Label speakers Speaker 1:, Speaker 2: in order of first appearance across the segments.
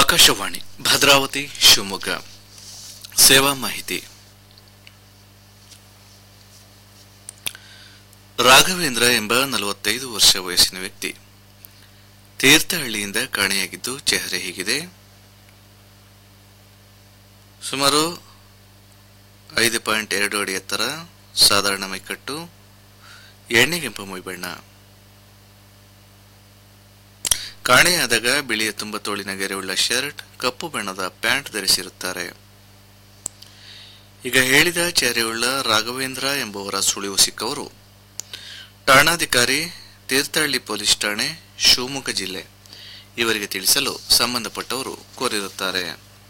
Speaker 1: ಆಕಾಶವಾಣಿ ಭದ್ರಾವತಿ ಶಿವಮೊಗ್ಗ ಸೇವಾ ಮಾಹಿತಿ ರಾಘವೇಂದ್ರ ಎಂಬ ನಲವತ್ತೈದು ವರ್ಷ ವಯಸ್ಸಿನ ವ್ಯಕ್ತಿ ತೀರ್ಥಹಳ್ಳಿಯಿಂದ ಕಾಣೆಯಾಗಿದ್ದು ಚೆಹರೆ ಹೀಗಿದೆ ಸುಮಾರು ಐದು ಪಾಯಿಂಟ್ ಎರಡು ಅಡಿ ಎತ್ತರ ಸಾಧಾರಣ ಮೈಕಟ್ಟು ಎಣ್ಣೆಗೆಂಪು ಮೈಬಣ್ಣ ಕಾಣೆಯಾದಾಗ ಬಿಳಿಯ ತುಂಬ ತೋಳಿನ ಗೆರೆಯುಳ್ಳ ಶರ್ಟ್ ಕಪ್ಪು ಬಣ್ಣದ ಪ್ಯಾಂಟ್ ಧರಿಸಿರುತ್ತಾರೆ ಈಗ ಹೇಳಿದ ಚೆಹರೆಯುಳ್ಳ ರಾಘವೇಂದ್ರ ಎಂಬುವರ ಸುಳಿವು ಸಿಕ್ಕವರು ಠಾಣಾಧಿಕಾರಿ ತೀರ್ಥಹಳ್ಳಿ ಪೊಲೀಸ್ ಠಾಣೆ ಶಿವಮೊಗ್ಗ ಜಿಲ್ಲೆ ಇವರಿಗೆ ತಿಳಿಸಲು ಸಂಬಂಧಪಟ್ಟವರು ಕೋರಿರುತ್ತಾರೆ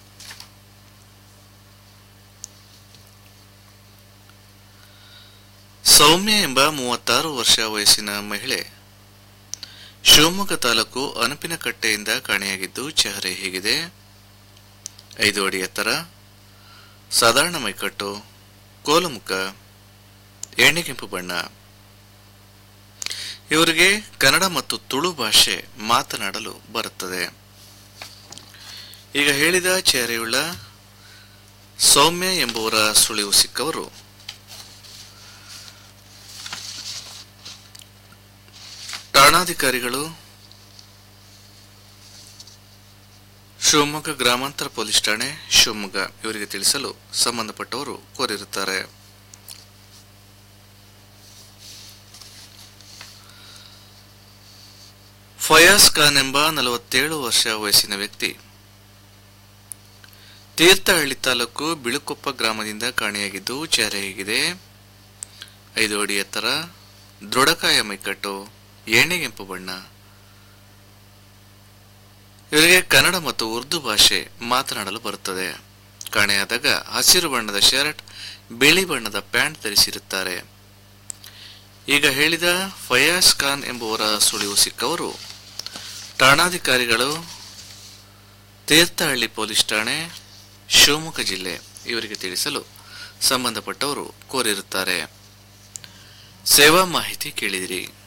Speaker 1: ಸೌಮ್ಯ ಎಂಬ ಮೂವತ್ತಾರು ವರ್ಷ ವಯಸ್ಸಿನ ಮಹಿಳೆ ಶಿವಮೊಗ್ಗ ತಾಲೂಕು ಅನಪಿನಕಟ್ಟೆಯಿಂದ ಕಾಣೆಯಾಗಿದ್ದು ಚೆಹರೆ ಹೀಗಿದೆ ಐದು ಅಡಿ ಎತ್ತರ ಸಾಧಾರಣ ಮೈಕಟ್ಟು ಕೋಲುಮುಖ ಎಣ್ಣೆಗೆಂಪು ಬಣ್ಣ ಇವರಿಗೆ ಕನ್ನಡ ಮತ್ತು ತುಳು ಭಾಷೆ ಮಾತನಾಡಲು ಬರುತ್ತದೆ ಈಗ ಹೇಳಿದ ಚೆಹರೆಯುಳ್ಳ ಸೌಮ್ಯ ಎಂಬುವರ ಸುಳಿವು ಸಿಕ್ಕವರು ಠಾಣಾಧಿಕಾರಿಗಳು ಶಿವಮೊಗ್ಗ ಗ್ರಾಮಾಂತರ ಪೊಲೀಸ್ ಠಾಣೆ ಶಿವಮೊಗ್ಗ ಇವರಿಗೆ ತಿಳಿಸಲು ಸಂಬಂಧಪಟ್ಟವರು ಕೋರಿರುತ್ತಾರೆ ಫಯಾಜ್ ಖಾನ್ ಎಂಬ ನಲವತ್ತೇಳು ವರ್ಷ ವಯಸ್ಸಿನ ವ್ಯಕ್ತಿ ತೀರ್ಥಹಳ್ಳಿ ತಾಲೂಕು ಬಿಳುಕೊಪ್ಪ ಗ್ರಾಮದಿಂದ ಕಾಣೆಯಾಗಿದ್ದು ಚಾರೆ ಹೀಗಿದೆ ಐದು ಅಡಿ ಎತ್ತರ ದೃಢಕಾಯ ಮೈಕಟ್ಟು ಎಣ್ಣೆಗೆಂಪು ಬಣ್ಣ ಇವರಿಗೆ ಕನ್ನಡ ಮತ್ತು ಉರ್ದು ಭಾಷೆ ಮಾತನಾಡಲು ಬರುತ್ತದೆ ಕಾಣೆಯಾದಾಗ ಹಸಿರು ಬಣ್ಣದ ಶರ್ಟ್ ಬಿಳಿ ಬಣ್ಣದ ಪ್ಯಾಂಟ್ ಧರಿಸಿರುತ್ತಾರೆ ಈಗ ಹೇಳಿದ ಫಯಾಜ್ ಖಾನ್ ಎಂಬುವರ ಸುಳಿವು ಸಿಕ್ಕವರು ಠಾಣಾಧಿಕಾರಿಗಳು ತೀರ್ಥಹಳ್ಳಿ ಪೊಲೀಸ್ ಠಾಣೆ ಶಿವಮೊಗ್ಗ ಜಿಲ್ಲೆ ಇವರಿಗೆ ತಿಳಿಸಲು ಸಂಬಂಧಪಟ್ಟವರು ಕೋರಿರುತ್ತಾರೆ ಸೇವಾ ಮಾಹಿತಿ ಕೇಳಿದಿರಿ